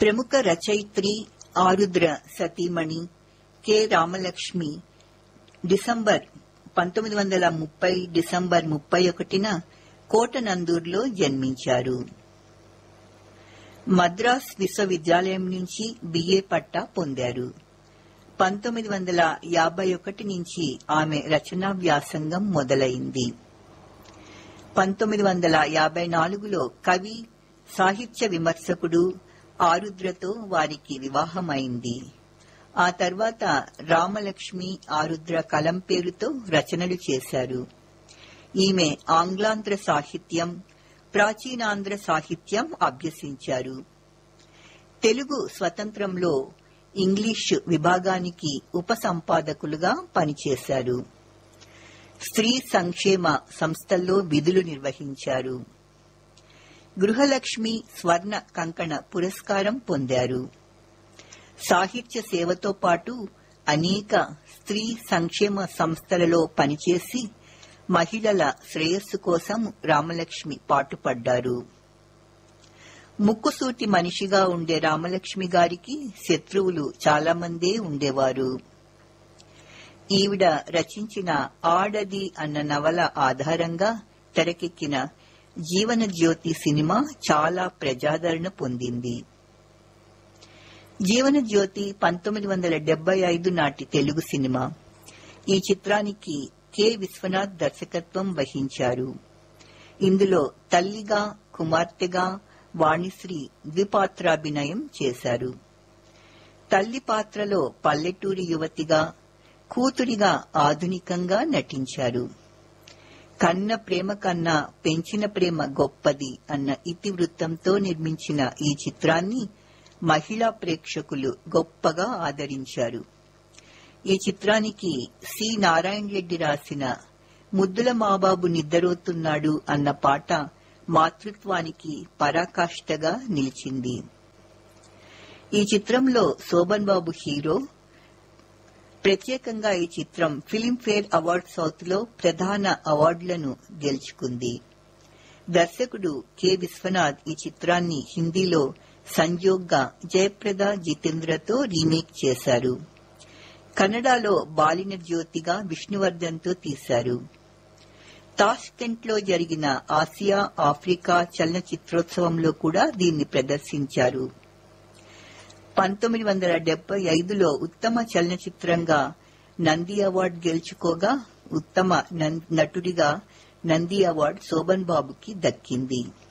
ప్రముఖ రచయిత్రి ఆరుద్ర సతీమణి కె రామలక్ష్మి డిసెంబర్ పంతొమ్మిది వందల ముప్పై డిసెంబర్ ముప్పై ఒకటిన కోటనందూరులో జన్మించారు మద్రాస్ విశ్వవిద్యాలయం నుంచి బిఏ పట్టా పొందారు పంతొమ్మిది వందల యాభై ఒకటి నుంచి ఆమె రచనా వ్యాసంగం మొదలైంది పంతొమ్మిది వందల యాభై నాలుగులో కవి సాహిత్య విమర్శకుడు ఆరుద్రతో వారికి వివాహమైంది ఆ తర్వాత రామలక్ష్మి ఆరుద్ర కలం పేరుతో రచనలు చేశారు ఈమె ఆంగ్లాంధ్ర సాహిత్యం ప్రాచీనాంధ్ర సాహిత్యం అభ్యసించారు తెలుగు స్వతంత్రంలో ఇంగ్లీషు విభాగానికి ఉపసంపాదకులుగా పనిచేశారు స్త్రీ సంక్షేమ సంస్థల్లో విధులు నిర్వహించారు గృహలక్ష్మి స్వర్ణ కంకణ పురస్కారం పొందారు సాహిత్య సేవతో పాటు అనేక స్త్రీ సంక్షేమ సంస్థలలో పనిచేసి మహిళల శ్రేయస్సు కోసం రామలక్ష్మి పాటుపడ్డారు ముక్కుసూటి మనిషిగా ఉండే రామలక్ష్మి గారికి శత్రువులు చాలా మందే ఉండేవారు ఈవిడ రచించిన ఆడది అన్న నవల ఆధారంగా తెరకెక్కిన జీవన జ్యోతి సినిమా చాలా ప్రజాదరణ పొందింది జీవన జ్యోతి పంతొమ్మిది వందల డెబ్బై ఐదు నాటి తెలుగు సినిమా ఈ చిత్రానికి కె విశ్వనాథ్ దర్శకత్వం వహించారు ఇందులో తల్లిగా కుమార్తెగా వాణిశ్రీ ద్విపాత్రాభినయం చేశారు తల్లి పాత్రలో పల్లెటూరి యువతిగా కూతురిగా ఆధునికంగా నటించారు కన్న ప్రేమ కన్నా పెంచిన ప్రేమ గొప్పది అన్న ఇతివృత్తంతో నిర్మించిన ఈ చిత్రాన్ని మహిళా ప్రేక్షకులు గొప్పగా ఆదరించారు ఈ చిత్రానికి సి నారాయణ రెడ్డి రాసిన ముద్దుల మాబాబు నిద్రపోతున్నాడు అన్న పాట మాతృత్వానికి పరాకాష్ఠగా నిలిచింది ఈ చిత్రంలో శోభన్ బాబు హీరో ప్రత్యేకంగా ఈ చిత్రం ఫిలింఫేర్ అవార్డ్ సౌత్ లో ప్రధాన అవార్డులను గెలుచుకుంది దర్శకుడు కె విశ్వనాథ్ ఈ చిత్రాన్ని హిందీలో సంజోగ్గా జయప్రద జితేంద్రతో రీమేక్ చేశారు కన్నడలో బాలిన జ్యోతిగా విష్ణువర్ధన్తో తీశారు తాష్కెంట్ లో జరిగిన ఆసియా ఆఫ్రికా చలనచిత్రోత్సవంలో కూడా దీన్ని ప్రదర్శించారు పంతొమ్మిది వందల డెబ్బై ఐదులో ఉత్తమ చలనచిత్రంగా నంది అవార్డు గెలుచుకోగా ఉత్తమ నటుడిగా నంది అవార్డు శోభన్ బాబుకి దక్కింది